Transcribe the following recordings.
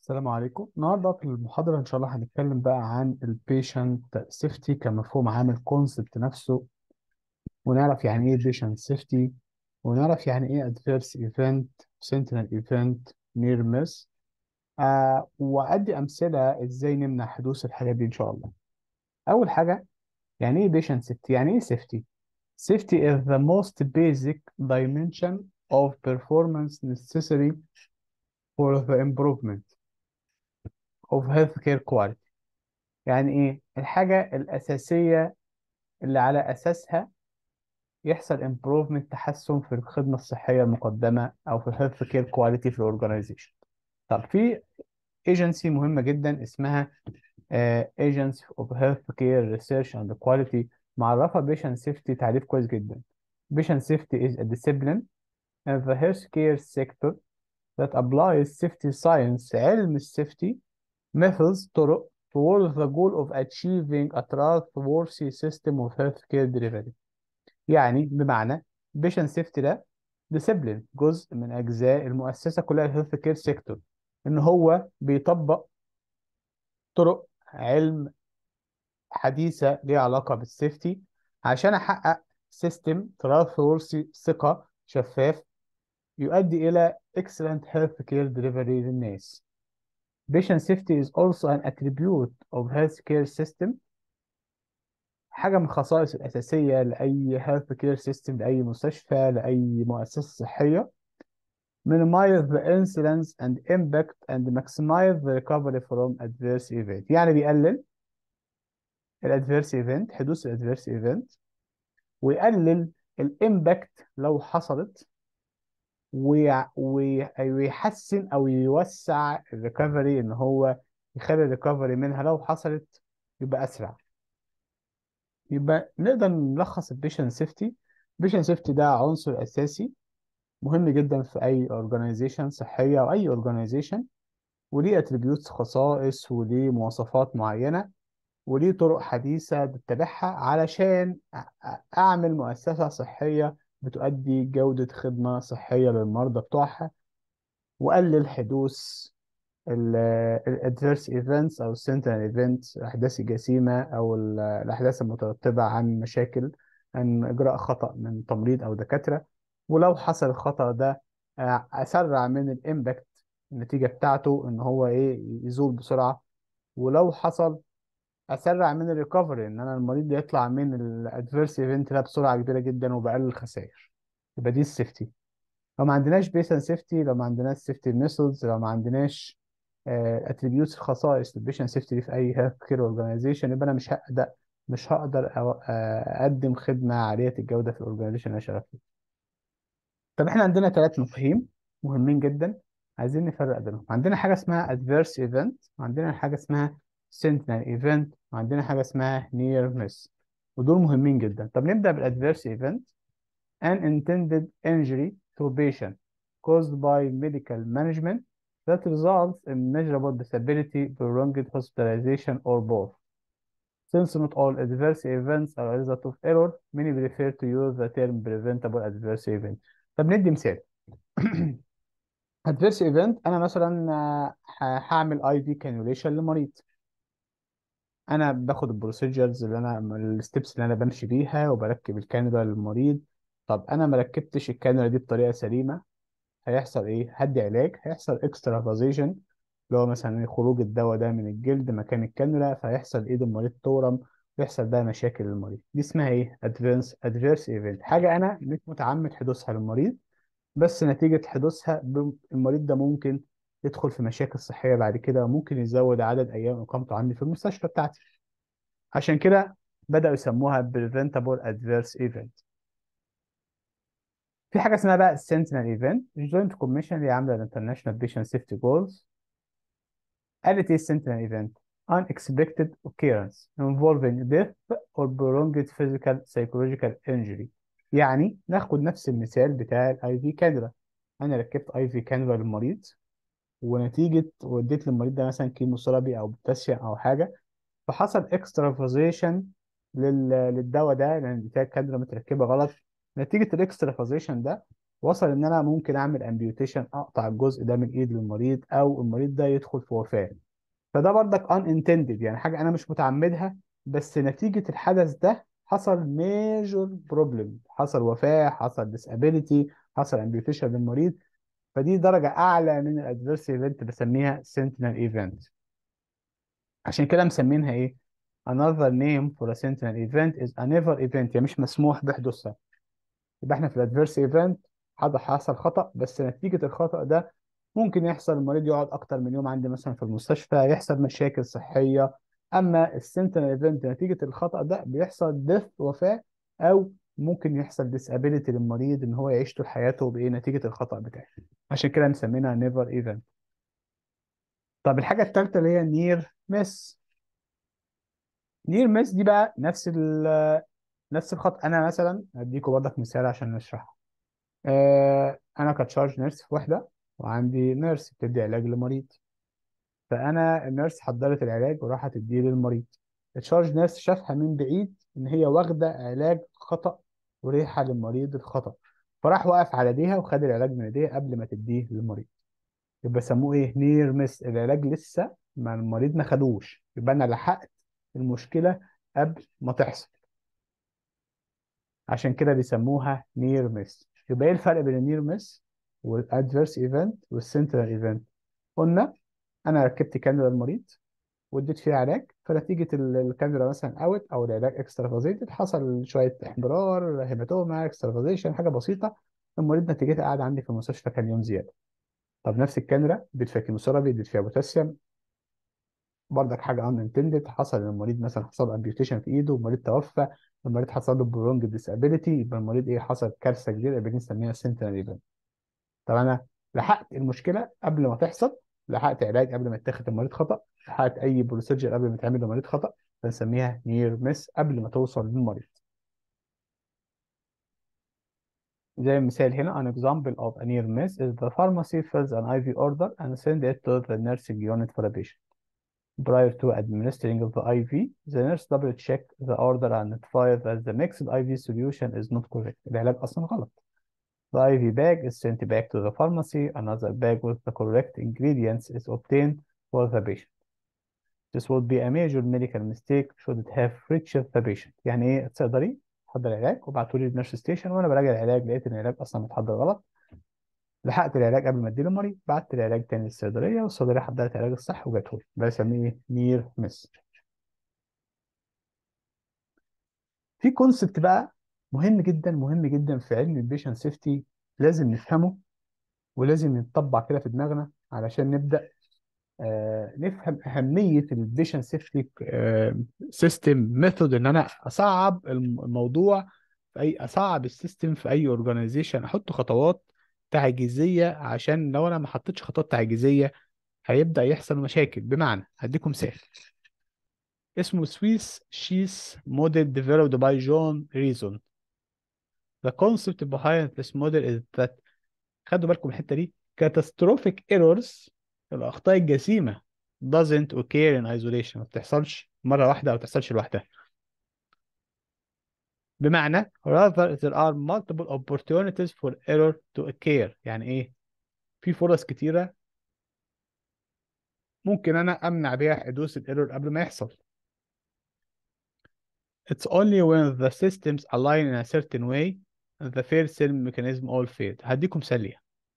السلام عليكم النهارده في المحاضرة إن شاء الله هنتكلم بقى عن البيشنت سيفتي كمفهوم عام الكونسبت نفسه ونعرف يعني إيه بيشنت سيفتي ونعرف يعني إيه أدفيرس إيفنت سنتينل إيفنت نير مس آه وأدي أمثلة إزاي نمنع حدوث الحاجات دي إن شاء الله أول حاجة يعني إيه بيشنت سيفتي يعني إيه سيفتي Safety is the most basic dimension of performance necessary for the improvement of healthcare quality يعني ايه الحاجة الأساسية اللي على أساسها يحصل improvement تحسن في الخدمة الصحية المقدمة أو في health care quality في الأورجنايزيشن طب في agency مهمة جدا اسمها uh, Agency of Healthcare Research and Quality معرفة patient safety تعريف كويس جدا patient safety is a discipline in the healthcare sector that applies safety science علم السيفتي methods طرق towards the goal of achieving a trustworthy system of healthcare delivery يعني بمعنى patient safety ده discipline جزء من أجزاء المؤسسة كلها الهيلث كير سيكتور إن هو بيطبق طرق علم حديثة ليها علاقة بالسيفتي عشان أحقق سيستم trustworthy ثقة شفاف يؤدي إلى excellent healthcare delivery للناس Patient safety is also an attribute of healthcare system حاجة من الخصائص الأساسية لأي health care system لأي مستشفى لأي مؤسسة صحية minimize the incidence and impact and maximize the recovery from adverse event يعني بيقلل الادفيرس ايفنت حدوث الادفيرس ايفنت ويقلل الامباكت لو حصلت وي- وي- ويحسن او يوسع الريكفري ان هو يخلي الريكفري منها لو حصلت يبقى اسرع يبقى نقدر نلخص البيشنت سيفتي البيشنت سيفتي ده عنصر اساسي مهم جدا في اي اورجانيزيشن صحيه او اي اورجانيزيشن وليه اتريبيوتس خصائص وليه مواصفات معينه وليه طرق حديثه بتتبعها علشان أ- أ- اعمل مؤسسه صحيه بتؤدي جوده خدمه صحيه للمرضى بتوعها وقلل حدوث الادفيرس ايفنتس او السنترال ايفنتس الاحداث الجسيمه او ال- الاحداث المترتبه عن مشاكل عن اجراء خطا من تمريض او دكاتره ولو حصل الخطا ده آه، اسرع من الامباكت النتيجه بتاعته ان هو ايه يزول بسرعه ولو حصل اسرع من الريكفري ان انا المريض يطلع من الادفيرس ايفنت ده بسرعه كبيره جدا وبقلل الخسائر يبقى دي السيفتي لو ما عندناش بيشنت سيفتي لو ما عندناش سيفتي ميثودز لو ما عندناش اتريبيوتس خصائص للبيشنت سيفتي دي في اي هيلث كير اورجانيزيشن يبقى انا مش هقدر مش هقدر أو- آه، اقدم خدمه عاليه الجوده في الاورجانيزيشن اللي انا شغال فيه طب احنا عندنا ثلاث مفاهيم مهمين جدا عايزين نفرق بينهم عندنا حاجه اسمها adverse event وعندنا حاجه اسمها sentinel event وعندنا حاجه اسمها near miss ودول مهمين جدا طب نبدا بالادفيرس event an intended injury to patient caused by medical management that results in measurable disability, prolonged hospitalization, or both. Since not all adverse events are a result of error, many prefer to use the term preventable adverse event. طب ندي مثال. adverse event أنا مثلا آه، ه- هعمل اي في كانيوليشن لمريض. أنا باخد البروسيجرز اللي أنا الستبس اللي أنا بمشي بيها وبركب الكانولا للمريض. طب أنا ما ركبتش الكانولا دي بطريقة سليمة هيحصل ايه هدي علاج هيحصل اكسترافازيشن اللي هو مثلا خروج الدواء ده من الجلد مكان الكانولا فيحصل ايد المريض تورم ويحصل بقى مشاكل للمريض دي اسمها ايه ادفانس ادفيرس ايفنت حاجه انا مش متعمد حدوثها للمريض بس نتيجه حدوثها ب- المريض ده ممكن يدخل في مشاكل صحيه بعد كده وممكن يزود عدد ايام اقامته عندي في المستشفى بتاعتي عشان كده بداوا يسموها preventable adverse event في حاجه اسمها بقى السنتينل ايفنت الجوينت كوميشن اللي عامله الانترناشونال بيشنت سيفتي جولز قالت ايه السنتينل ايفنت unexpected occurrence involving death or prolonged physical psychological injury يعني ناخد نفس المثال بتاع الاي في كانولا انا ركبت اي في كانولا للمريض ونتيجه وديت للمريض ده مثلا كيموثيرابي او بوتاسيوم او حاجه فحصل اكسترافازيشن لل... للدواء ده لان بتاع الكانولا متركبه غلط نتيجه الاكسترافازيشن ده وصل ان انا ممكن اعمل امبيوتيشن اقطع الجزء ده من ايد المريض او المريض ده يدخل في وفاة فده برضك unintended يعني حاجة انا مش متعمدها بس نتيجة الحدث ده حصل major problem حصل وفاة حصل disability حصل امبيوتيشن للمريض فدي درجة اعلى من الادفيرس ايفنت بسميها sentinel event عشان كده مسمينها ايه another name for a sentinel event is a never event يعني مش مسموح بحدوثها يبقى احنا في الادفيرس ايفنت حد حصل خطأ بس نتيجة الخطأ ده ممكن يحصل المريض يقعد اكتر من يوم عندي مثلا في المستشفى يحصل مشاكل صحية اما السنتينل ايفنت نتيجة الخطأ ده بيحصل ديث وفاة او ممكن يحصل disability للمريض ان هو يعيش طول حياته بايه نتيجة الخطأ بتاعه عشان كده مسمينها نيفر ايفنت طب الحاجة الثالثة اللي هي نير مس نير مس دي بقى نفس ال نفس الخط انا مثلا هديكوا برضك مثال عشان نشرحه آه انا كتشارج نيرس في وحده وعندي نيرس بتدي علاج لمريض فانا النيرس حضرت العلاج وراحت تديه للمريض التشارج نيرس شافها من بعيد ان هي واخده علاج خطا وريحه للمريض الخطا فراح وقف على ايديها وخد العلاج من ايديها قبل ما تديه للمريض يبقى سموه ايه نير مس العلاج لسه ما المريض ما خدوش يبقى انا لحقت المشكله قبل ما تحصل عشان كده بيسموها نير مس يبقى ايه الفرق بين النير مس والادفيرس ايفنت والسنترال ايفنت قلنا انا ركبت كانولا للمريض واديت فيها علاج فنتيجه ال- الكانولا مثلا اوت او العلاج اكسترافازيتد حصل شويه احمرار هيماتوما اكسترافازيشن حاجه بسيطه المريض نتيجتها قاعد عندي في المستشفى كان يوم زياده طب نفس الكانولا اديت فيها كيموثيرابي اديت فيها بوتاسيوم برضك حاجه ان انتندد حصل ان المريض مثلا حصل امبيوتيشن في ايده والمريض توفى المريض حصل له برونج ديسابيليتي يبقى المريض ايه حصل كارثه كبيره يبقى دي نسميها سنتينل ايفنت طب انا لحقت المشكله قبل ما تحصل لحقت علاج قبل ما يتاخد المريض خطا لحقت اي بروسيجر قبل ما يتعمل للمريض خطا بنسميها نير مس قبل ما توصل للمريض زي المثال هنا an example of a near miss is the pharmacy fills an IV order and send it to the nursing unit for a patient. Prior to administering the IV, the nurse double check the order and notify that the mixed IV solution is not correct. العلاج أصلا غلط. The IV bag is sent back to the pharmacy. Another bag with the correct ingredients is obtained for the patient. This would be a major medical mistake should it have reached the patient. يعني ايه الصيدلي حضر العلاج وبعته لي النيرس ستيشن وانا براجع العلاج لقيت ان العلاج اصلا متحضر غلط لحقت العلاج قبل ما اديه للمريض بعت العلاج تاني للصيدليه والصيدليه حضرت العلاج الصح وجاته لي ده بسميه نير مس في كونسبت بقى مهم جدا مهم جدا في علم البيشنت سيفتي لازم نفهمه ولازم يتطبق كده في دماغنا علشان نبدا آه نفهم اهميه البيشنت سيفتي سيستم ميثود ان انا اصعب الموضوع في اي اصعب السيستم في اي اورجانيزيشن احط خطوات تعجيزيه عشان لو انا ما حطيتش خطوات تعجيزيه هيبدا يحصل مشاكل بمعنى هديكم مثال اسمه سويس شيس موديل developed by John Reason the concept behind this model is that خدوا بالكم من الحته دي catastrophic errors الاخطاء الجسيمه doesn't occur in isolation ما بتحصلش مره واحده او بتحصلش لوحدها بمعنى rather there are multiple opportunities for error to occur يعني ايه في فرص كتيره ممكن انا امنع بيها حدوث الايرور قبل ما يحصل It's only when the systems align in a certain way and the fair selling mechanism all failed هديكم مثال ليها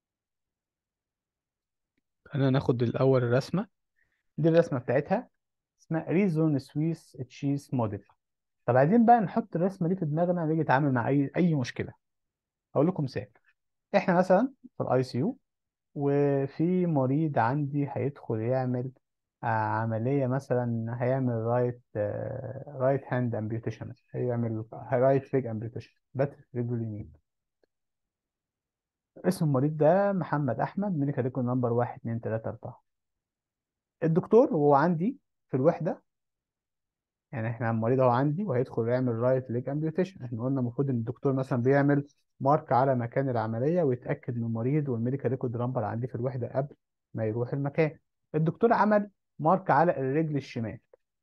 خلينا ناخد الأول الرسمة دي الرسمة بتاعتها اسمها ريزون سويس تشيز موديل طب عايزين بقى نحط الرسمة دي في دماغنا نيجي نتعامل مع أي أي مشكلة أقول لكم مثال إحنا مثلا في الأي سي يو وفي مريض عندي هيدخل يعمل آه، عملية مثلا هيعمل رايت رايت هاند امبيوتيشن هيعمل رايت ليج امبيوتيشن بتر رجله اليمين اسم المريض ده محمد احمد ميديكال ريكورد نمبر 1 2 3 4 الدكتور وهو عندي في الوحده يعني احنا المريض هو عندي وهيدخل يعمل رايت ليج امبيوتيشن احنا قلنا المفروض ان الدكتور مثلا بيعمل مارك على مكان العمليه ويتاكد من المريض والميديكال ريكورد نمبر عندي في الوحده قبل ما يروح المكان الدكتور عمل مارك على الرجل الشمال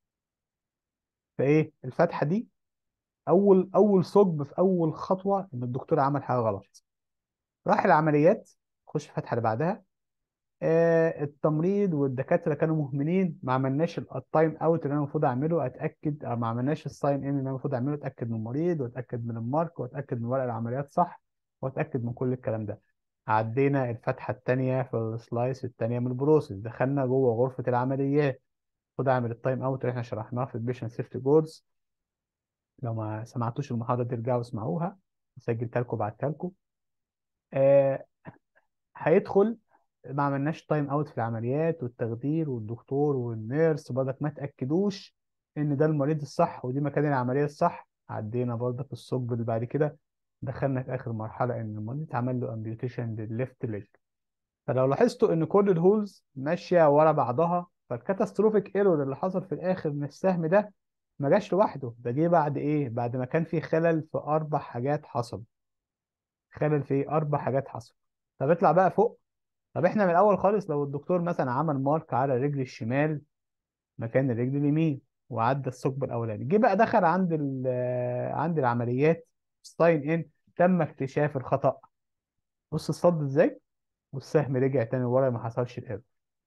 فايه الفتحه دي اول اول ثقب في اول خطوه ان الدكتور عمل حاجه غلط راح العمليات خش الفتحه اللي بعدها آه التمريض والدكاتره كانوا مهملين ما عملناش ال- التايم اوت اللي انا المفروض اعمله اتاكد أو ما عملناش الساين ان اللي انا المفروض اعمله اتاكد من المريض واتاكد من المارك واتاكد من ورق العمليات صح واتاكد من كل الكلام ده عدينا الفتحه الثانيه في السلايس الثانيه من البروسيس دخلنا جوه غرفه العمليات خد اعمل التايم اوت اللي احنا شرحناه في البيشنت سيفتي جولز لو ما سمعتوش المحاضره دي ارجعوا اسمعوها سجلتها لكم بعتها لكم آه هيدخل ما عملناش تايم اوت في العمليات والتخدير والدكتور والنيرس برضك ما تاكدوش ان ده المريض الصح ودي مكان العمليه الصح عدينا برضك الثقب اللي بعد كده دخلنا في اخر مرحله ان المريض اتعمل له امبيوتيشن للليفت ليج فلو لاحظتوا ان كل الهولز ماشيه ورا بعضها فالكاتاستروفيك ايرور اللي حصل في الاخر من السهم ده ما جاش لوحده ده جه بعد ايه بعد ما كان في خلل في اربع حاجات حصل خلل في إيه؟ اربع حاجات حصل طب اطلع بقى فوق طب احنا من الاول خالص لو الدكتور مثلا عمل مارك على الرجل الشمال مكان الرجل اليمين وعدى الثقب الاولاني جه بقى دخل عند ال- عند العمليات ساين ان تم اكتشاف الخطأ بص الصد ازاي والسهم رجع تاني ورا ما حصلش الايرور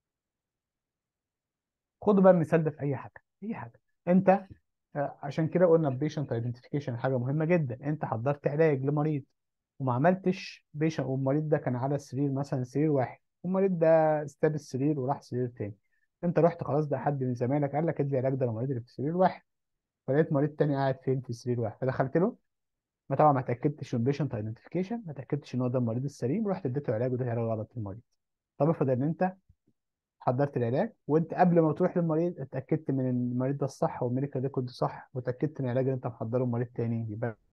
خدوا بقى المثال ده في اي حاجه اي حاجه انت آه، عشان كده قلنا البيشنت ايدنتيفيكيشن حاجه مهمه جدا انت حضرت علاج لمريض وما عملتش بيشنت والمريض ده كان على السرير مثلا سرير واحد والمريض ده ساب السرير وراح سرير تاني انت رحت خلاص ده حد من زمايلك قال لك ادي علاج ده للمريض اللي في سرير واحد فلقيت مريض تاني قاعد فين في سرير واحد فدخلت له ما طبعا ما اتاكدتش من بيشنت ايدنتيفيكيشن ما اتاكدتش ان هو ده المريض السليم ورحت اديته علاج وده علاج غلط للمريض طب افرض ان انت حضرت العلاج وانت قبل ما تروح للمريض اتاكدت من ان المريض ده الصح والميديكال ريكورد صح واتاكدت ان العلاج اللي انت محضره لمريض تاني يبقى